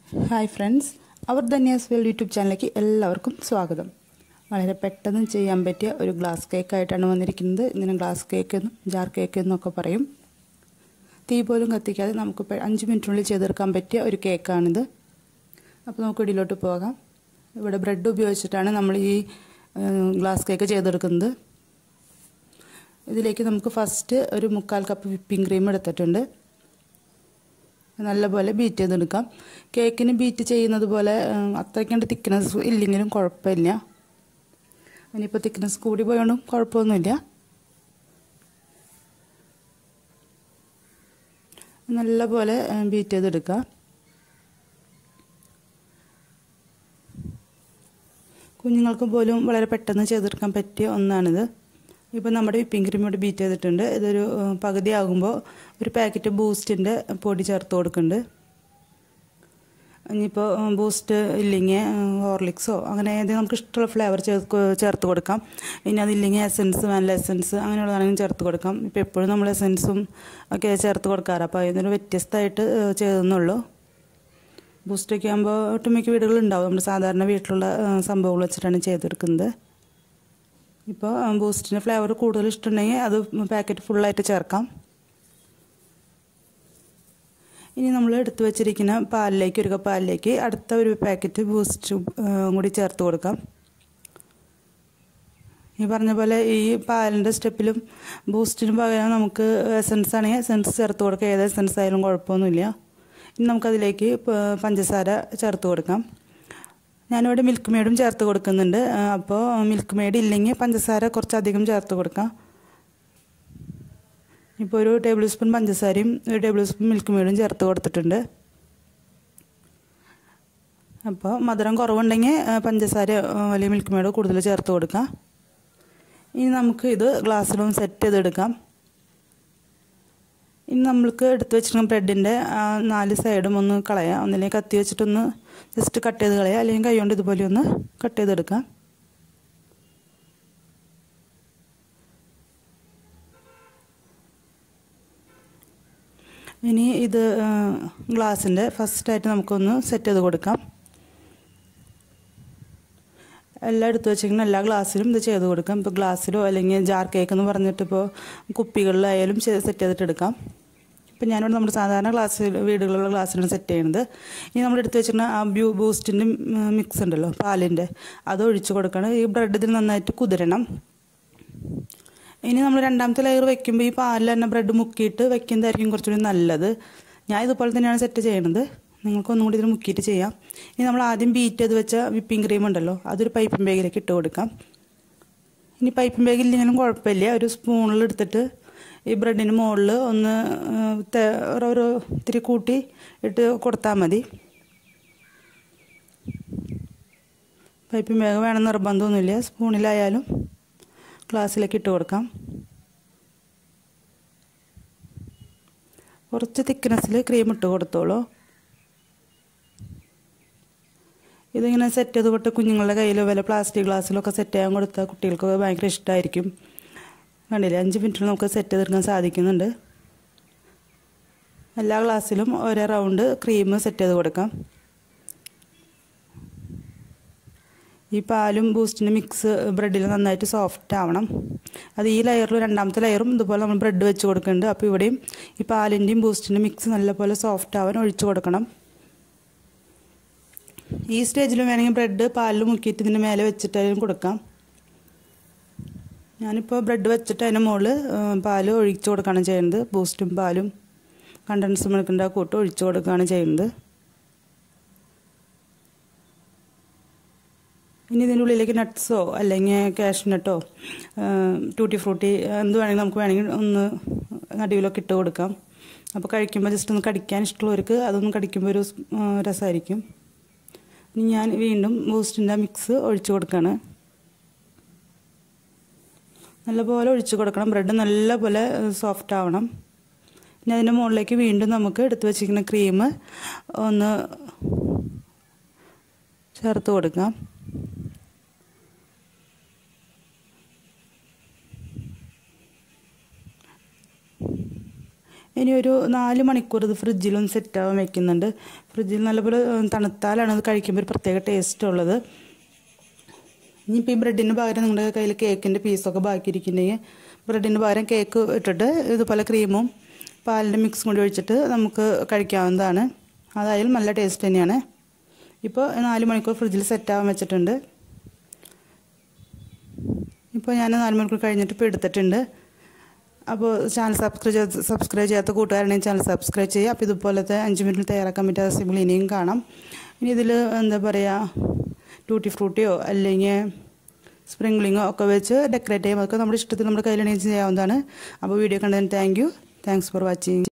hi friends our Dhanya's world YouTube ചാനലിലേക്ക് എല്ലാവർക്കും സ്വാഗതം വളരെ പെട്ടെന്ന് ചെയ്യാൻ പറ്റിയ ഒരു ഗ്ലാസ് കേക്കായിട്ടാണ് വന്നിരിക്കുന്നത് ഇതിന് ഗ്ലാസ് കേക്ക് എന്നും ജാർ കേക്ക് എന്നൊക്കെ പറയും തീ പോലും കത്തിക്കാതെ നമുക്ക് പെ- അഞ്ച് മിനിറ്റിനുള്ളിൽ ചെയ്തെടുക്കാൻ പറ്റിയ ഒരു കേക്കാണിത് അപ്പോൾ നമുക്ക് ഇടിയിലോട്ട് പോകാം ഇവിടെ ബ്രെഡ് ഉപയോഗിച്ചിട്ടാണ് നമ്മൾ ഈ ഏഹ്, ഗ്ലാസ് കേക്ക് ചെയ്തെടുക്കുന്നത് ഇതിലേക്ക് നമുക്ക് ഫസ്റ്റ് ഒരു മുക്കാൽ കപ്പ് വിപ്പിംഗ് ക്രീം എടുത്തിട്ടുണ്ട് നല്ലപോലെ ബീറ്റ് ചെയ്തെടുക്കാം കേക്കിന് ബീറ്റ് ചെയ്യുന്നത് പോലെ ഉം, അത്രയ്ക്കണ്ട് തിക്നെസ് ഇല്ലെങ്കിലും കുഴപ്പമില്ല ഇനിയിപ്പോൾ തിക്നെസ് കൂടി പോയോണ്ടും കുഴപ്പമൊന്നുമില്ല നല്ലപോലെ ബീറ്റ് ചെയ്തെടുക്കുക കുഞ്ഞുങ്ങൾക്ക് പോലും വളരെ പെട്ടെന്ന് ചെയ്തെടുക്കാൻ പറ്റിയ ഒന്നാണിത് ഇപ്പോൾ നമ്മുടെ വിപ്പിംഗ് ക്രീം ഇവിടെ ബീറ്റ് ചെയ്തിട്ടുണ്ട് ഇതൊരു ഏഹ്, പകുതി ആകുമ്പോൾ ഒരു പാക്കറ്റ് ബൂസ്റ്റിൻ്റെ പൊടി ചേർത്ത് കൊടുക്കുന്നുണ്ട് ഇനിയിപ്പോൾ ബൂസ്റ്റ് ഇല്ലെങ്കിൽ ഹോർലിക്സോ അങ്ങനെ ഏതെങ്കിലും നമുക്ക് ഇഷ്ടമുള്ള ഫ്ലേവർ ചേർക്ക് ചേർത്ത് കൊടുക്കാം ഇനി അതില്ലെങ്കിൽ എസൻസ് വാനില എസൻസ് അങ്ങനെയുള്ളതാണെങ്കിലും ചേർത്ത് കൊടുക്കാം ഇപ്പോൾ എപ്പോഴും നമ്മൾ എസൻസും ഒക്കെ ചേർത്ത് കൊടുക്കാറ് അപ്പോൾ അതിനൊരു വ്യത്യസ്തമായിട്ട് ഏഹ്, ചെയ്തെന്നുള്ളൂ ബൂസ്റ്റൊക്കെ ആകുമ്പോൾ ഒട്ടുമിക്ക വീടുകളുണ്ടാവും നമ്മൾ സാധാരണ വീട്ടിലുള്ള ഏഹ്, സംഭവങ്ങൾ വെച്ചിട്ടാണ് ചെയ്തെടുക്കുന്നത് ഇപ്പോൾ ബൂസ്റ്റിൻ്റെ ഫ്ലേവർ കൂടുതൽ ഇഷ്ടമുണ്ടെങ്കിൽ അത് പാക്കറ്റ് ഫുള്ളായിട്ട് ചേർക്കാം ഇനി നമ്മൾ എടുത്തു വെച്ചിരിക്കുന്ന പാലിലേക്ക് ഒരു കപ്പ് പാലിലേക്ക് അടുത്ത ഒരു പാക്കറ്റ് ബൂസ്റ്റ് കൂടി ചേർത്ത് കൊടുക്കാം ഈ പറഞ്ഞ പോലെ ഈ പാലിൻ്റെ സ്റ്റെപ്പിലും ബൂസ്റ്റിന് പകരം നമുക്ക് എസൻസ് ആണെങ്കിൽ എസൻസ് ചേർത്ത് കൊടുക്കാം ഏത് എസൻസ് ആയാലും കുഴപ്പമൊന്നുമില്ല ഇനി നമുക്കതിലേക്ക് പ- പഞ്ചസാര ചേർത്ത് കൊടുക്കാം ഞാനിവിടെ മിൽക്ക് മെയ്ഡും ചേർത്ത് കൊടുക്കുന്നുണ്ട് ആ, അപ്പോൾ മിൽക്ക് മെയ്ഡ് ഇല്ലെങ്കിൽ പഞ്ചസാര കുറച്ചധികം ചേർത്ത് കൊടുക്കാം ഇപ്പോൾ ഒരു ടേബിൾ സ്പൂൺ പഞ്ചസാരയും ഒരു ടേബിൾ സ്പൂൺ മിൽക്ക് മെയ്ഡും ചേർത്ത് കൊടുത്തിട്ടുണ്ട് അപ്പോൾ മധുരം കുറവുണ്ടെങ്കിൽ ആ, പഞ്ചസാര ആ, അല്ലെങ്കിൽ മിൽക്ക് മെയ്ഡ് കൂടുതൽ ചേർത്ത് കൊടുക്കാം ഇനി നമുക്ക് ഇത് ഗ്ലാസ്സിലൊന്ന് സെറ്റ് ചെയ്തെടുക്കാം ഇനി നമ്മൾക്ക് എടുത്തു വെച്ചിരിക്കുന്ന ബ്രെഡിൻ്റെ ആ നാല് സൈഡും ഒന്ന് കളയാം ഒന്നില്ലെങ്കിൽ കത്തി വെച്ചിട്ടൊന്ന് ജസ്റ്റ് കട്ട് ചെയ്ത് കളയാം അല്ലെങ്കിൽ കൈ കൊണ്ട് ഇതുപോലെ ഒന്ന് കട്ട് ചെയ്തെടുക്കാം ഇനി ഇത് ഗ്ലാസിൻ്റെ ഫസ്റ്റായിട്ട് നമുക്കൊന്ന് സെറ്റ് ചെയ്ത് കൊടുക്കാം എല്ലാം എടുത്തു വെച്ചിരിക്കുന്ന എല്ലാ ഗ്ലാസ്സിലും ഇത് ചെയ്ത് കൊടുക്കാം ഇപ്പോൾ ഗ്ലാസ്സിലോ അല്ലെങ്കിൽ ജാർ കേക്ക് എന്ന് പറഞ്ഞിട്ട് ഇപ്പോൾ കുപ്പികളിലായാലും സെറ്റ് ചെയ്തിട്ട് എടുക്കാം ഇപ്പം ഞാനിവിടെ നമ്മുടെ സാധാരണ ഗ്ലാസ്സിൽ വീടുകളിലുള്ള ഗ്ലാസ്സിലാണ് സെറ്റ് ചെയ്യുന്നത് ഇനി നമ്മൾ എടുത്ത് വെച്ചിരുന്ന ആ ബ്യൂ ബൂസ്റ്റിൻ്റെ മിക്സ് ഉണ്ടല്ലോ പാലിൻ്റെ അത് ഒഴിച്ച് കൊടുക്കണം ഈ ബ്രെഡ് ഇതിൽ നന്നായിട്ട് കുതിരണം ഇനി നമ്മൾ രണ്ടാമത്തെ ലെയർ വെക്കുമ്പോൾ ഈ പാലിൽ തന്നെ ബ്രെഡ് മുക്കിയിട്ട് വെക്കുന്നതായിരിക്കും കുറച്ചുകൂടി നല്ലത് ഞാൻ ഇതുപോലെ തന്നെയാണ് സെറ്റ് ചെയ്യണത് നിങ്ങൾക്ക് ഒന്നും കൂടി ഇതിൽ മുക്കിയിട്ട് ചെയ്യാം ഇനി നമ്മൾ ആദ്യം ബീറ്റ് ചെയ്ത് വെച്ച വിപ്പിംഗ് ക്രീം ഉണ്ടല്ലോ അതൊരു പൈപ്പിംഗ് ബാഗിലേക്ക് ഇട്ട് കൊടുക്കാം ഇനി പൈപ്പിംഗ് ബാഗ് ഇല്ലെങ്കിലും കുഴപ്പമില്ല ഒരു സ്പൂണിൽ എടുത്തിട്ട് ഈ ബ്രെഡിന് മുകളിൽ ഒന്ന് ആ, തെ- ഓരോ ഇത്തിരി കൂട്ടി ഇട്ട് കൊടുത്താൽ മതി പൈപ്പിംഗ് ബാഗ് വേണം നിർബന്ധമൊന്നുമില്ല സ്പൂണിലായാലും ഗ്ലാസ്സിലേക്ക് ഇട്ട് കൊടുക്കാം കുറച്ച് തിക്നെസ്സിൽ ക്രീം ഇട്ട് കൊടുത്തോളൂ ഇതിങ്ങനെ സെറ്റ് ചെയ്ത് കൊടുത്ത് കുഞ്ഞുങ്ങളുടെ കയ്യിലോ വല്ല പ്ലാസ്റ്റിക് ഗ്ലാസ്സിലൊക്കെ സെറ്റ് ചെയ്യാൻ കൊടുത്താൽ കുട്ടികൾക്ക് ഭയങ്കര ഇഷ്ടമായിരിക്കും കണ്ടില്ലേ അഞ്ച് മിനിറ്റിൽ നമുക്ക് സെറ്റ് ചെയ്തെടുക്കാൻ സാധിക്കുന്നുണ്ട് എല്ലാ ഗ്ലാസ്സിലും ഒരേ റൗണ്ട് ക്രീം സെറ്റ് ചെയ്ത് കൊടുക്കാം ഈ പാലും ബൂസ്റ്റിൻ്റെ മിക്സ് ബ്രെഡിൽ നന്നായിട്ട് സോഫ്റ്റ് ആവണം അത് ഈ ലെയറിൽ രണ്ടാമത്തെ ലെയറും ഇതുപോലെ നമ്മൾ ബ്രെഡ് വെച്ച് കൊടുക്കുന്നുണ്ട് അപ്പോൾ ഇവിടെയും ഈ പാലിൻ്റെയും ബൂസ്റ്റിൻ്റെ മിക്സ് നല്ലപോലെ സോഫ്റ്റ് ആവാൻ ഒഴിച്ചു കൊടുക്കണം ഈ സ്റ്റേജിൽ വേണമെങ്കിൽ ബ്രെഡ് പാലിൽ മുക്കിയിട്ട് ഇതിൻ്റെ മേലെ വെച്ചിട്ടായാലും കൊടുക്കാം ഞാനിപ്പോൾ ബ്രെഡ് വെച്ചിട്ട് അതിൻ്റെ മുകളിൽ പാല് ഒഴിച്ചു കൊടുക്കുകയാണ് ചെയ്യുന്നത് ബൂസ്റ്റും പാലും കണ്ടൻസ് മിൽക്കിൻ്റെ ആ കൂട്ട് ഒഴിച്ചു കൊടുക്കുകയാണ് ചെയ്യുന്നത് ഇനി ഇതിൻ്റെ ഉള്ളിലേക്ക് നട്ട്സോ അല്ലെങ്കിൽ കാഷ്നട്ടോ ടൂട്ടി ഫ്രൂട്ടി എന്ത് വേണമെങ്കിലും നമുക്ക് വേണമെങ്കിൽ ഒന്ന് നടുവിലൊക്കെ ഇട്ട് കൊടുക്കാം അപ്പോൾ കഴിക്കുമ്പോൾ ജസ്റ്റ് ഒന്ന് കടിക്കാൻ ഇഷ്ടമുള്ളവർക്ക് അതൊന്ന് കടിക്കുമ്പോൾ ഒരു ആ, രസമായിരിക്കും ഇനി ഞാൻ വീണ്ടും ബൂസ്റ്റിൻ്റെ മിക്സ് ഒഴിച്ചു കൊടുക്കുകയാണ് നല്ലപോലെ ഒഴിച്ചു കൊടുക്കണം ബ്രെഡ് നല്ലപോലെ സോഫ്റ്റ് ആവണം ഇനി അതിൻ്റെ മുകളിലേക്ക് വീണ്ടും നമുക്ക് എടുത്തു വച്ചിരിക്കുന്ന ക്രീം ഒന്ന് ചേർത്ത് കൊടുക്കാം ഇനി ഒരു നാല് മണിക്കൂർ ഇത് ഫ്രിഡ്ജിലൊന്ന് സെറ്റാവാൻ വെക്കുന്നുണ്ട് ഫ്രിഡ്ജിൽ നല്ലപോലെ തണുത്താലാണ് അത് കഴിക്കുമ്പോൾ ഒരു പ്രത്യേക ടേസ്റ്റ് ഉള്ളത് ഇനിയിപ്പോൾ ഈ ബ്രെഡിന് പകരം നിങ്ങളുടെ കയ്യിൽ കേക്കിൻ്റെ പീസൊക്കെ ബാക്കിയിരിക്കുന്നുണ്ടെങ്കിൽ ബ്രെഡിന് പകരം കേക്ക് ഇട്ടിട്ട് ഇതുപോലെ ക്രീമും പാലിൻ്റെ മിക്സും കൂടി ഒഴിച്ചിട്ട് നമുക്ക് കഴിക്കാവുന്നതാണ് അതായാലും നല്ല ടേസ്റ്റ് തന്നെയാണ് ഇപ്പോൾ നാല് മണിക്കൂർ ഫ്രിഡ്ജിൽ സെറ്റാവാൻ വെച്ചിട്ടുണ്ട് ഇപ്പോൾ ഞാൻ നാല് മണിക്കൂർ കഴിഞ്ഞിട്ട് ഇപ്പോൾ എടുത്തിട്ടുണ്ട് അപ്പോൾ ചാനൽ സബ്സ്ക്രൈബ് ചെയ്ത് സബ്സ്ക്രൈബ് ചെയ്യാത്ത കൂട്ടുകാരുണ്ടെങ്കിൽ ചാനൽ സബ്സ്ക്രൈബ് ചെയ്യുക അപ്പോൾ ഇതുപോലത്തെ അഞ്ച് മിനിറ്റിൽ തയ്യാറാക്കാൻ പറ്റിയ റെസിപ്പികൾ ഇനിയും കാണാം ഇനി ഇതിൽ എന്താ പറയുക ടൂട്ടി ഫ്രൂട്ടിയോ അല്ലെങ്കിൽ സ്പ്രിംഗ്ലിങ്ങോ ഒക്കെ വെച്ച് ഡെക്കറേറ്റ് ചെയ്യുമ്പോൾ അതൊക്കെ നമ്മുടെ ഇഷ്ടത്തിൽ നമ്മുടെ കയ്യിലുണ്ടെങ്കിൽ ചെയ്യാവുന്നതാണ് അപ്പോൾ വീഡിയോ കണ്ടതിന് thank you thanks for watching